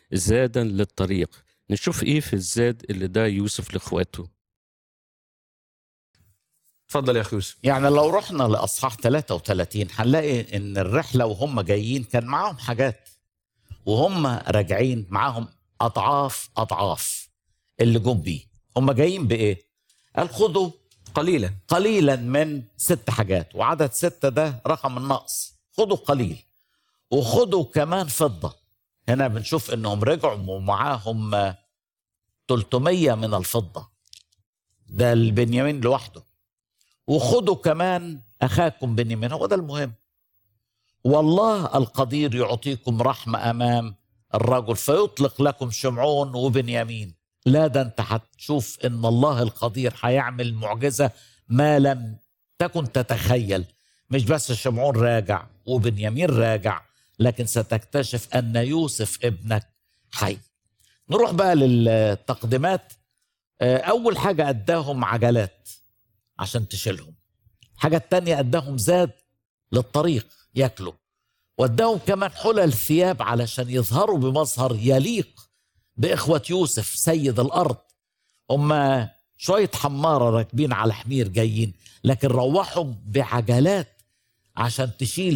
زادا للطريق نشوف ايه في الزاد اللي ده يوسف لاخواته اتفضل يا اخي يوسف يعني لو رحنا لاصحاح 33 هنلاقي ان الرحله وهم جايين كان معاهم حاجات وهم راجعين معاهم اضعاف اضعاف اللي جم بيه هم جايين بايه؟ قال خدوا قليلا قليلا من ست حاجات وعدد ستة ده رقم النقص خدوا قليل وخدوا كمان فضة هنا بنشوف انهم رجعوا ومعاهم آه، 300 من الفضة ده البنيامين لوحده وخدوا كمان اخاكم بنيامين هو ده المهم والله القدير يعطيكم رحمة امام الرجل فيطلق لكم شمعون وبنيامين لا ده انت هتشوف ان الله القدير هيعمل معجزة ما لم تكن تتخيل مش بس شمعون راجع وبنيامين راجع لكن ستكتشف ان يوسف ابنك حي نروح بقى للتقديمات آه، اول حاجة اداهم عجلات عشان تشيلهم الحاجة التانية اداهم زاد للطريق ياكلوا واداهم كمان حلل ثياب علشان يظهروا بمظهر يليق بإخوة يوسف سيد الأرض هم شوية حمارة راكبين على حمير جايين لكن روحهم بعجلات عشان تشيل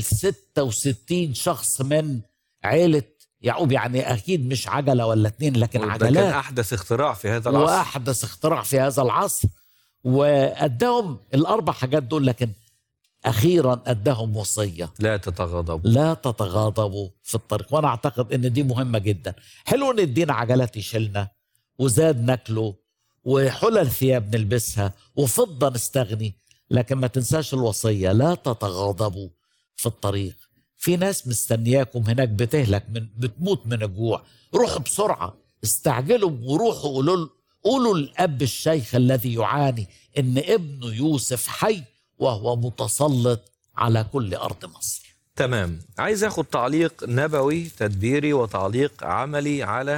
66 شخص من عيلة يعقوب يعني أكيد مش عجلة ولا اتنين لكن ده كان عجلات احدث اختراع في هذا العصر واحدث اختراع في هذا العصر واداهم الاربع حاجات دول لكن اخيرا اداهم وصيه لا تتغاضب لا تتغاضبوا في الطريق وانا اعتقد ان دي مهمه جدا حلو ان يدينا عجلات يشيلنا وزاد ناكله وحلل ثياب نلبسها وفضه نستغني لكن ما تنساش الوصيه لا تتغاضبوا في الطريق في ناس مستنياكم هناك بتهلك من بتموت من الجوع روحوا بسرعه استعجلوا وروحوا قولوا له- قولوا للاب الشيخ الذي يعاني ان ابنه يوسف حي وهو متسلط على كل ارض مصر تمام عايز اخد تعليق نبوي تدبيري وتعليق عملي على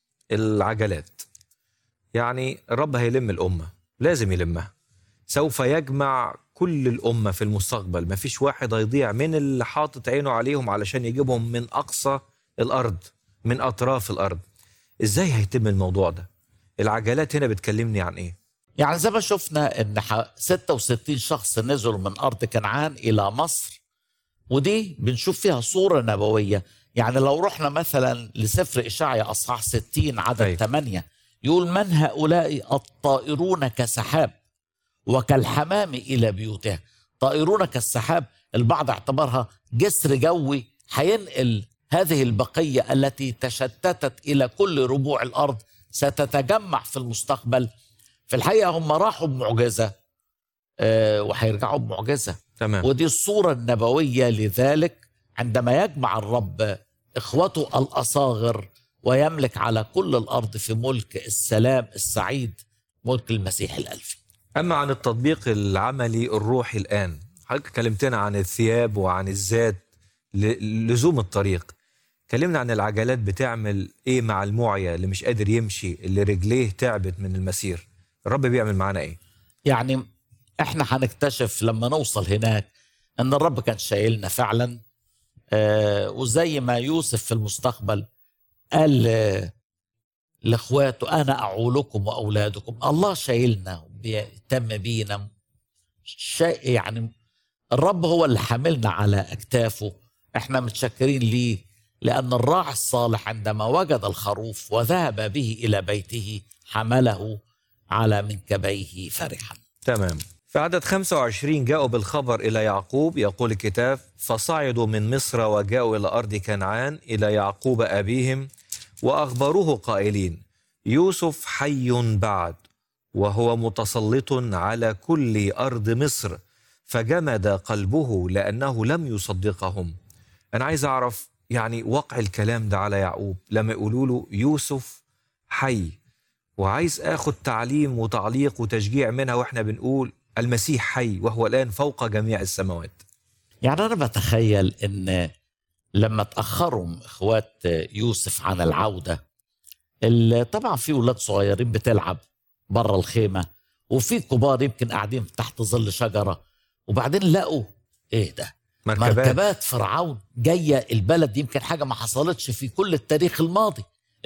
العجلات يعني الرب هيلم الأمة لازم يلمها سوف يجمع كل الأمة في المستقبل مفيش واحد هيضيع من اللي حاطط عينه عليهم علشان يجيبهم من أقصى الأرض من أطراف الأرض إزاي هيتم الموضوع ده العجلات هنا بتكلمني عن إيه يعني زي ما شفنا ان ح- 66 شخص نزلوا من ارض كنعان الى مصر ودي بنشوف فيها صوره نبويه يعني لو رحنا مثلا لسفر اشعيا اصحاح 60 عدد أيوة. 8 يقول من هؤلاء الطائرون كسحاب وكالحمام الى بيوتها طائرون كالسحاب البعض اعتبرها جسر جوي هينقل هذه البقيه التي تشتتت الى كل ربوع الارض ستتجمع في المستقبل في الحقيقه هم راحوا بمعجزه آه، وهيرجعوا بمعجزه تمام ودي الصوره النبويه لذلك عندما يجمع الرب اخوته الاصاغر ويملك على كل الارض في ملك السلام السعيد ملك المسيح الالفي أما عن التطبيق العملي الروحي الآن حضرتك كلمتنا عن الثياب وعن الزاد ل- لزوم الطريق كلمنا عن العجلات بتعمل ايه مع المعيا اللي مش قادر يمشي اللي رجليه تعبت من المسير الرب بيعمل معانا ايه يعني احنا هنكتشف لما نوصل هناك ان الرب كان شايلنا فعلا آه وزي ما يوسف في المستقبل قال آه، لاخواته انا اعولكم واولادكم الله شايلنا وبيهتم بينا شيء يعني الرب هو اللي حاملنا على اكتافه احنا متشكرين ليه لان الراعي الصالح عندما وجد الخروف وذهب به الى بيته حمله على منكبيه فرحا تمام في عدد 25 جاءوا بالخبر إلى يعقوب يقول الكتاب فصعدوا من مصر وجاءوا إلى أرض كنعان إلى يعقوب أبيهم وأخبروه قائلين يوسف حي بعد وهو متسلط على كل أرض مصر فجمد قلبه لأنه لم يصدقهم أنا عايز أعرف يعني وقع الكلام ده على يعقوب لما يقولوا له يوسف حي وعايز اخد تعليم وتعليق وتشجيع منها واحنا بنقول المسيح حي وهو الان فوق جميع السماوات يعني انا بتخيل ان لما تاخروا اخوات يوسف عن العوده ال- طبعا في اولاد صغيرين بتلعب بره الخيمه وفي كبار يمكن قاعدين تحت ظل شجره وبعدين لقوا ايه ده مركبات, مركبات فرعون جايه البلد يمكن حاجه ما حصلتش في كل التاريخ الماضي